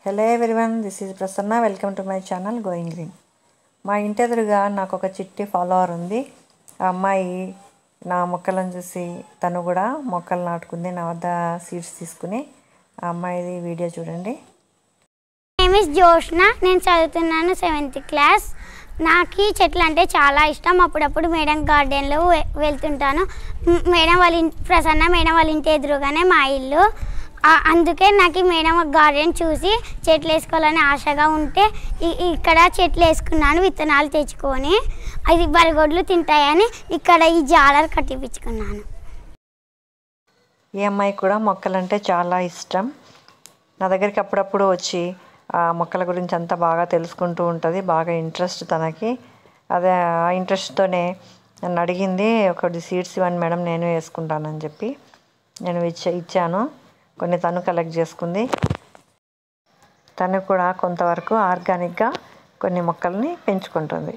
hello everyone this is Prasanna welcome to my channel going green మా ఇంటి ఎదురుగా నాకు ఒక చిట్టి ఫాలోవర్ ఉంది ఆ అమ్మాయి నా మొక్కలను చూసి తను కూడా మొక్కలు నాటుకుంది నా వద్ద సీడ్స్ తీసుకుని ఆ అమ్మాయిది వీడియో చూడండి నేమ్ ఇస్ జోష్న నేను చదువుతున్నాను సెవెంత్ క్లాస్ నాకు ఈ చెట్లు అంటే చాలా ఇష్టం అప్పుడప్పుడు మేడం గార్డెన్లో వె- వెళ్తుంటాను మ్, మేడం వాళ్ళ ఇంటి ప్రసన్న మేడం వాళ్ళ ఇంటి ఎదురుగానే మా ఇల్లు ఆ, అందుకే నాకు ఈ మేడం గార్డెన్ చూసి చెట్లు వేసుకోవాలని ఆశగా ఉంటే ఈ- ఇక్కడ చెట్లు వేసుకున్నాను విత్తనాలు తెచ్చుకొని అది బరిగొడ్లు తింటాయని ఇక్కడ ఈ జాలర్ కట్టిపించుకున్నాను ఈ అమ్మాయి కూడా మొక్కలంటే చాలా ఇష్టం నా దగ్గరికి అప్పుడప్పుడు వచ్చి ఆ మొక్కల గురించి అంతా బాగా తెలుసుకుంటూ ఉంటుంది బాగా ఇంట్రెస్ట్ తనకి అదే ఆ ఇంట్రెస్ట్తోనే నన్ను అడిగింది ఒకటి సీడ్స్ ఇవ్వండి మేడం నేను వేసుకుంటానని చెప్పి నేను ఇచ్చా ఇచ్చాను కొన్ని తను కలెక్ట్ చేసుకుంది తను కూడా కొంతవరకు ఆర్గానిక్గా కొన్ని మొక్కల్ని పెంచుకుంటుంది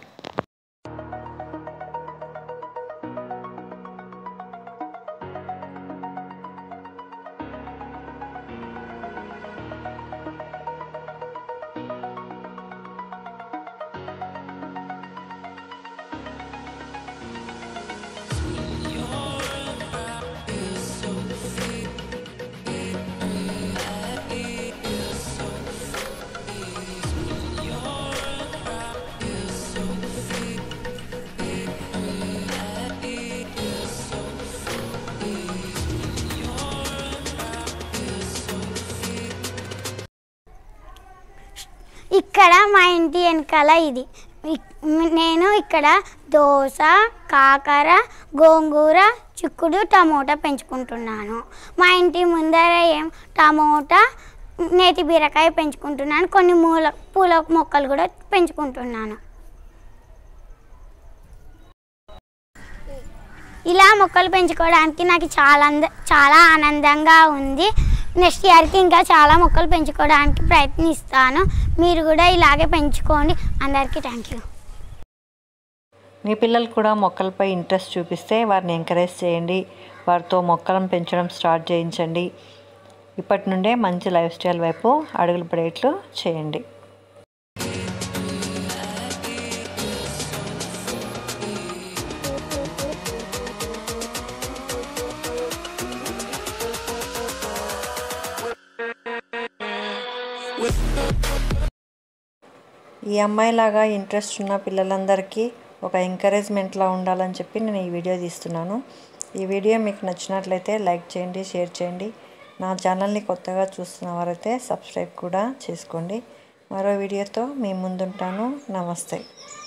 ఇక్కడ మా ఇంటి వెనకాల ఇది ఇక్- నేను ఇక్కడ దోస కాకర గోంగూర చిక్కుడు టమోటా పెంచుకుంటున్నాను మా ఇంటి ముందర ఏం టమోటా నేతి బీరకాయ పెంచుకుంటున్నాను కొన్ని మూల పూల మొక్కలు కూడా పెంచుకుంటున్నాను ఇలా మొక్కలు పెంచుకోవడానికి నాకు చాలా అంద చాలా ఆనందంగా ఉంది నెక్స్ట్ ఇయర్కి ఇంకా చాలా మొక్కలు పెంచుకోవడానికి ప్రయత్నిస్తాను మీరు కూడా ఇలాగే పెంచుకోండి అందరికీ థ్యాంక్ యూ మీ పిల్లలు కూడా మొక్కలపై ఇంట్రెస్ట్ చూపిస్తే వారిని ఎంకరేజ్ చేయండి వారితో మొక్కలను పెంచడం స్టార్ట్ చేయించండి ఇప్పటి నుండే మంచి లైఫ్ స్టైల్ వైపు అడుగులు పడేట్లు చేయండి ఈ అమ్మాయిలాగా ఇంట్రెస్ట్ ఉన్న పిల్లలందరికీ ఒక ఎంకరేజ్మెంట్లా ఉండాలని చెప్పి నేను ఈ వీడియో తీస్తున్నాను ఈ వీడియో మీకు నచ్చినట్లయితే లైక్ చేయండి షేర్ చేయండి నా ఛానల్ని కొత్తగా చూస్తున్న వారైతే సబ్స్క్రైబ్ కూడా చేసుకోండి మరో వీడియోతో మీ ముందుంటాను నమస్తే